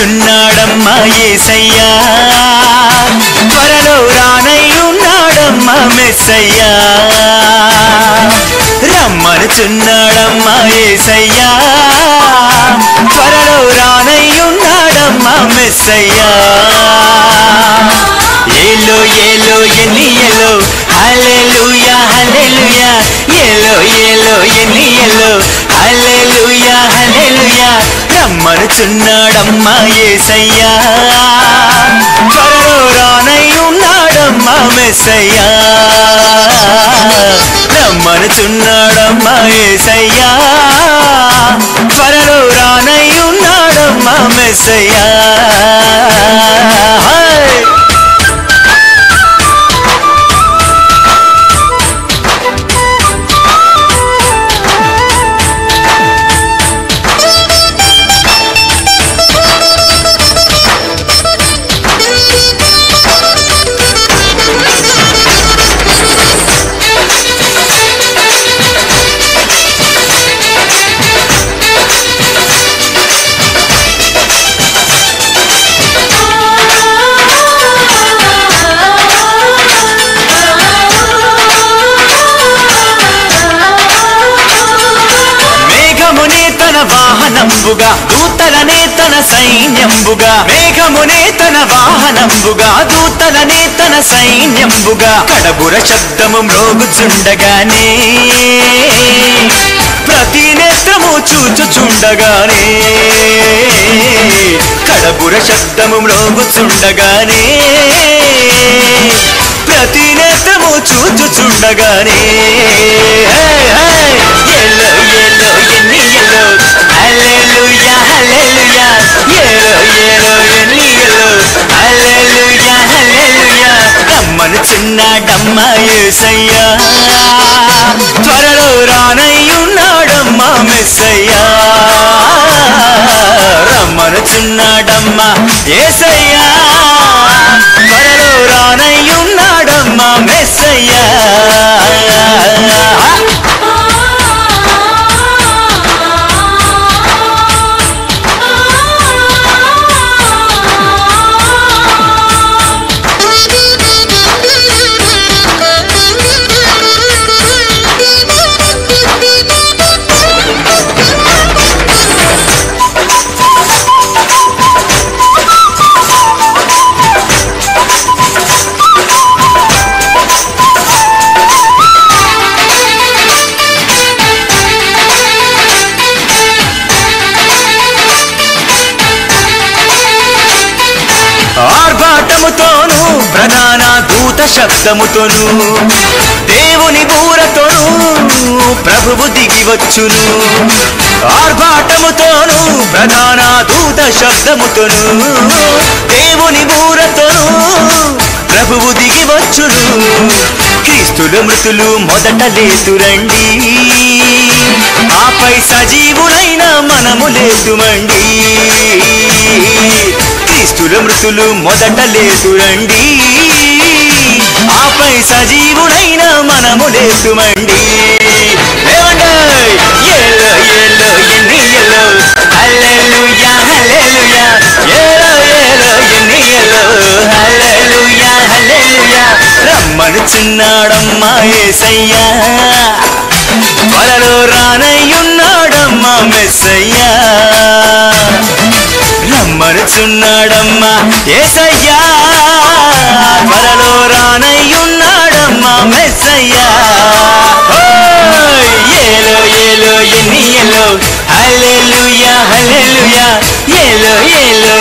రమ్మనుచున్నాడమ్మా ఏసయ్యా త్వరలో రానయ్యున్నాడమ్మా మెస్సయ్యా రమ్మనుచున్నాడమ్మా ఏసయ్యా త్వరలో రానయ్యున్నాడమ్మా మెస్సయ్యా ఏలో ఏలో ఎన్ని ఎలో హల్లెలూయా హల్లెలూయా ఏలో ఏలో ఎన్ని ఎలో హల్లెలూయా హల్లెలూయా రమ్మనుచున్నాడమ్మా ఏసయ్యా త్వరలో రానయ్యున్నాడమ్మా మెస్సయ్యా రమ్మనుచున్నాడమ్మా ఏసయ్యా త్వరలో రానయ్యున్నాడమ్మా మెస్సయ్యా హై! మేఘమునే తన వాహనంబుగా దూతలనే తన సైన్యంబుగా మేఘమునే తన వాహనంబుగా దూతలనే తన సైన్యంబుగా కడబుర శబ్దము మ్రోగుచుండగానే ప్రతి నేత్రము చూచుచుండగానే కడబుర శబ్దము మ్రోగుచుండగానే ప్రతి నేత్రము చూచుచుండగానే హే, హే, ఎల్లో ఎల్లో ఎన్ని ఎల్లో హల్లెలూయా హల్లెలూయా ఎల్లో ఎల్లో ఎన్ని ఎల్లో హల్లెలూయా హల్లెలూయా రమ్మనుచున్నాడమ్మా యేసయ్యా త్వరలో రానయ్యున్నాడమ్మా మెస్సయ్యా రమ్మనుచున్నాడమ్మా యేసయ్యా త్వరలో రానయ్యున్నాడమ్మా మెస్సయ్యా ఆర్భాటముతోను ప్రధాన దూత శబ్దముతోను దేవుని బూరతోను ప్రభువు దిగి వచ్చును ఆర్భాటముతోను ప్రధాన దూత శబ్దముతోను దేవుని బూరతోను ప్రభువు దిగి వచ్చును క్రీస్తుల మృతులు మొదట లేతురండి ఆపై సజీవులైన మనము లేతుమండి క్రీస్తుల మృతులు మొదట లేతురండి ఆపై సజీవులైన మనము లేతుమండి లేవండి ఏలో ఏలో ఎన్ని ఎల్లో హల్లెలూయా హల్లెలూయా ఏలో ఏలో ఎన్ని ఎల్లో హల్లెలూయా హల్లెలూయా రమ్మనుచున్నాడమ్మా యేసయ్యా త్వరలో రానయ్యున్నాడమ్మా మెస్సయ్యా రమ్మనుచున్నాడమ్మా ఏసయ్యా త్వరలో రానయ్యున్నాడమ్మా మెస్సయ్యా ఓయ్! ఏలో ఏలో ఎన్ని ఎలో హల్లెలూయా హల్లెలూయా ఏలో ఏలో